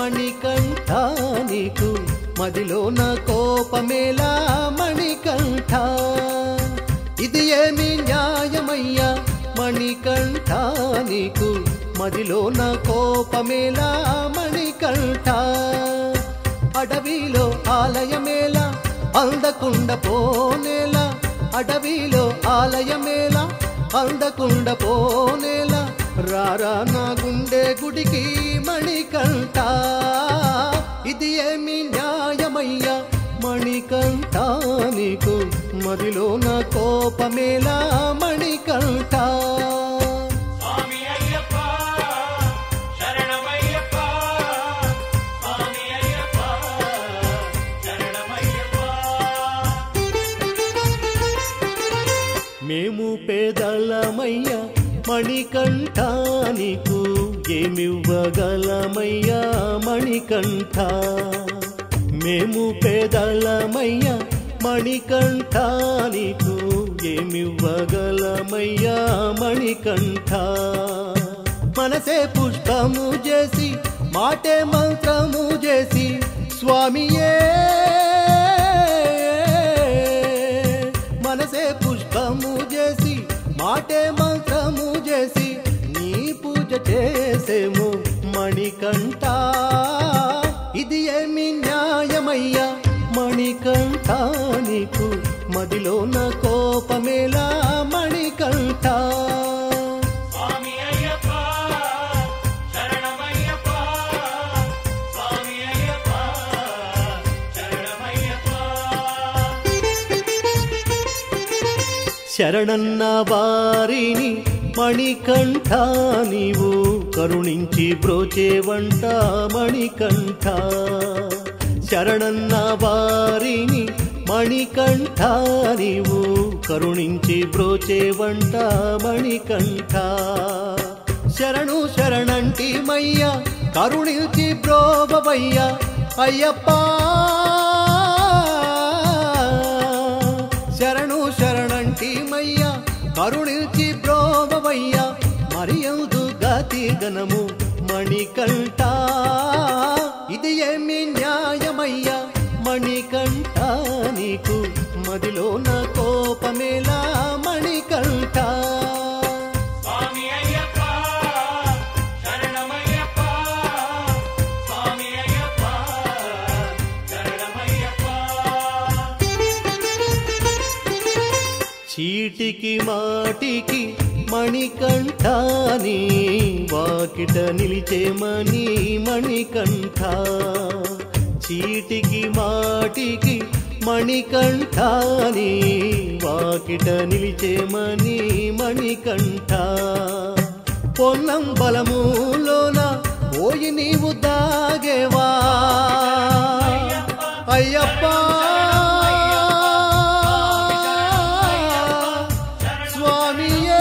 మణికంఠ నీకు మదిలో నా కోపమేలా మణికంఠ ఇది ఏమి న్యాయమయ్యా మణికంఠ నీకు మదిలో నా కోపమేలా మణికంఠ అడవిలో ఆలయమేలా అందకుండ పోనేలా అడవిలో ఆలయమేలా అందకుండ పోనేలా రారా నా గుండె గుడికి మణికంఠ ఇది ఏమి న్యాయమయ్యా మణికంఠ నీకు మదిలో నా కోపమేలా మణికంఠ స్వామి అయ్యప్ప శరణమయ్యప్ప స్వామి అయ్యప్ప శరణమయ్యప్ప మేము పేదలమయ్యా మణికంఠ నీకు ఏమివ్వగలమయ్యా మణికంఠ మేము పేదలమయ్యా మణికంఠ నీకు ఏమివ్వగలమయ్యా మణికంఠ మనసే పుష్పము చేసి మాటే మంత్రము చేసి స్వామియే మనసే పుష్పము చేసి మాటే మంత్రము చేసి నీ పూజ చేసేము మణికంఠ ఇది ఏమి న్యాయమయ్యా మణికంఠ నీకు మదిలో నా కోపమేలా మణికంఠ స్వామి అయ్యప్ప శరణమయ్యప్ప స్వామి అయ్యప్ప శరణమయ్యప్ప శరణన్న వారిని మణికంఠ నీవు కరుణించి బ్రోచేవంట మణికంఠ శరణన్న వారిని మణికంఠ నీవు కరుణించి బ్రోచేవంట మణికంఠ శరణు శరణంటి మయ్య కరుణించి బ్రోబవయ్య అయ్యప్ప శరణు శరణంటి మయ్య కరుణించి బ్రోబవయ్య మరియందు గతి గణము మణికంఠ ఇది ఏమి న్యాయమయ్యా మణికంఠ నీకు మదిలో నా కోపమేలా మణికంఠ స్వామి అయ్యప్ప శరణమయ్యప్ప స్వామి అయ్యప్ప శరణమయ్యప్ప చీటికి మాటికి మణికంఠ నీ వాకిట నిలిచేమని మణికంఠ చీటికి మాటికి మణికంఠ నీ వాకిట నిలిచేమని మణికంఠ పొన్నం బలములోన పోయి నీవు దాగేవా అయ్యప్ప స్వామియే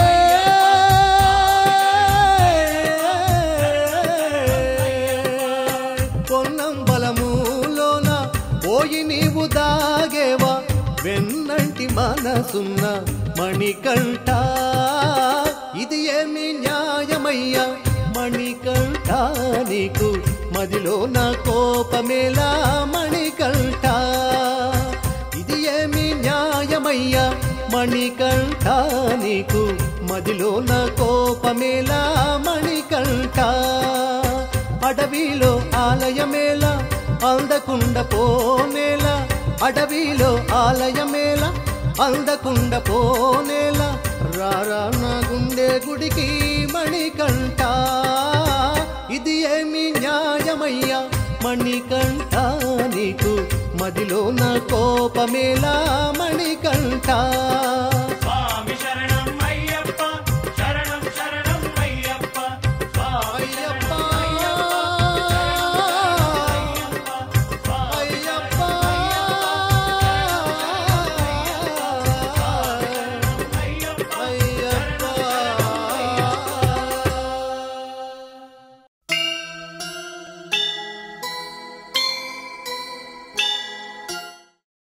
పొన్నం బలములోన పోయి నీవు దాగేవా వెన్నంటి మనసున్న మణికంఠ ఇది ఏమి న్యాయమయ్యా మణికంఠ నీకు మదిలో నా కోపమేలా మణికంఠ ఇది ఏమి న్యాయమయ్యా మణికంఠ నీకు మదిలో నా కోపమేలా మణికంఠ అడవిలో ఆలయమేలా అందకుండ పోనేలా అడవిలో ఆలయమేలా అందకుండ పోనేలా రారా నా గుండె గుడికి మణికంఠ ఇది ఏమి న్యాయమయ్యా మణికంఠ నీకు మదిలో నా కోపమేలా మణికంఠ